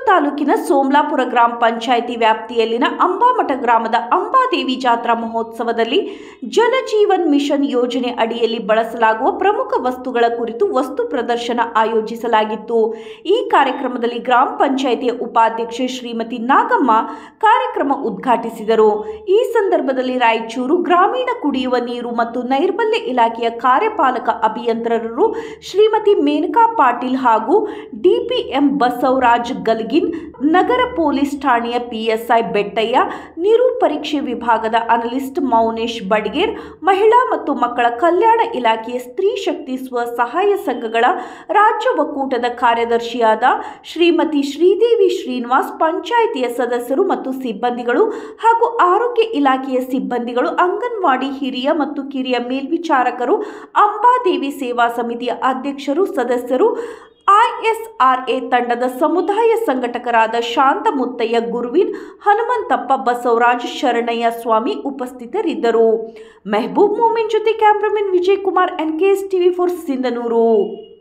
ತಾಲೂಕಿನ ಸೋಮಲಾಪುರ ಗ್ರಾಮ ಪಂಚಾಯಿತಿ ವ್ಯಾಪ್ತಿಯಲ್ಲಿನ ಅಂಬಾಮಠ ಗ್ರಾಮದ ಅಂಬಾದೇವಿ ಜಾತ್ರಾ ಮಹೋತ್ಸವದಲ್ಲಿ ಜಲಜೀವನ್ ಮಿಷನ್ ಯೋಜನೆ ಅಡಿಯಲ್ಲಿ ಬಳಸಲಾಗುವ ಪ್ರಮುಖ ವಸ್ತುಗಳ ಕುರಿತು ವಸ್ತು ಪ್ರದರ್ಶನ ಆಯೋಜಿಸಲಾಗಿತ್ತು ಈ ಕಾರ್ಯಕ್ರಮದಲ್ಲಿ ಗ್ರಾಮ ಪಂಚಾಯಿತಿಯ ಉಪಾಧ್ಯಕ್ಷೆ ಶ್ರೀಮತಿ ನಾಗಮ್ಮ ಕಾರ್ಯಕ್ರಮ ಉದ್ಘಾಟಿಸಿದರು ಈ ಸಂದರ್ಭದಲ್ಲಿ ರಾಯಚೂರು ಗ್ರಾಮೀಣ ಕುಡಿಯುವ ನೀರು ಮತ್ತು ನೈರ್ಮಲ್ಯ ಇಲಾಖೆಯ ಕಾರ್ಯಪಾಲಕ ಅಭಿಯಂತರರು ಶ್ರೀಮತಿ ಮೇನಕಾ ಪಾಟೀಲ್ ಹಾಗೂ ಡಿಪಿಎಂ ಬಸವರಾಜ್ ಗಲ್ಗಿನ್ ನಗರ ಪೊಲೀಸ್ ಠಾಣೆಯ ಪಿಎಸ್ಐ ಬೆಟ್ಟಯ್ಯ ನೀರು ಪರೀಕ್ಷೆ ವಿಭಾಗದ ಅನಲಿಸ್ಟ್ ಮೌನೇಶ್ ಬಡ್ಗೇರ್ ಮಹಿಳಾ ಮತ್ತು ಮಕ್ಕಳ ಕಲ್ಯಾಣ ಇಲಾಖೆಯ ಸ್ತ್ರೀ ಶಕ್ತಿ ಸ್ವಸಹಾಯ ಸಂಘಗಳ ರಾಜ್ಯ ಒಕ್ಕೂಟದ ಕಾರ್ಯದರ್ಶಿಯಾದ ಶ್ರೀಮತಿ ಶ್ರೀದೇವಿ ಶ್ರೀನಿವಾಸ್ ಪಂಚಾಯಿತಿಯ ಸದಸ್ಯರು ಮತ್ತು ಸಿಬ್ಬಂದಿಗಳು ಹಾಗೂ ಆರೋಗ್ಯ ಇಲಾಖೆಯ ಸಿಬ್ಬಂದಿಗಳು ಅಂಗನವಾಡಿ ಹಿರಿಯ ಮತ್ತು ಕಿರಿಯ ಮೇಲ್ವಿಚಾರಕರು ಅಂಬಾದೇವಿ ಸೇವಾ ಸಮಿತಿಯ ಅಧ್ಯಕ್ಷರು ಸದಸ್ಯರು ಐಎಸ್ಆರ್ಎ ತಂಡದ ಸಮುದಾಯ ಸಂಘಟಕರಾದ ಶಾಂತ ಮುತ್ತಯ್ಯ ಗುರುವಿನ್ ಹನುಮಂತಪ್ಪ ಬಸವರಾಜ್ ಶರಣಯ್ಯ ಸ್ವಾಮಿ ಉಪಸ್ಥಿತರಿದ್ದರು ಮೆಹಬೂಬ್ ಮೋಮಿನ್ ಜೊತೆ cameraman Vijay Kumar N K S TV four Sindhanur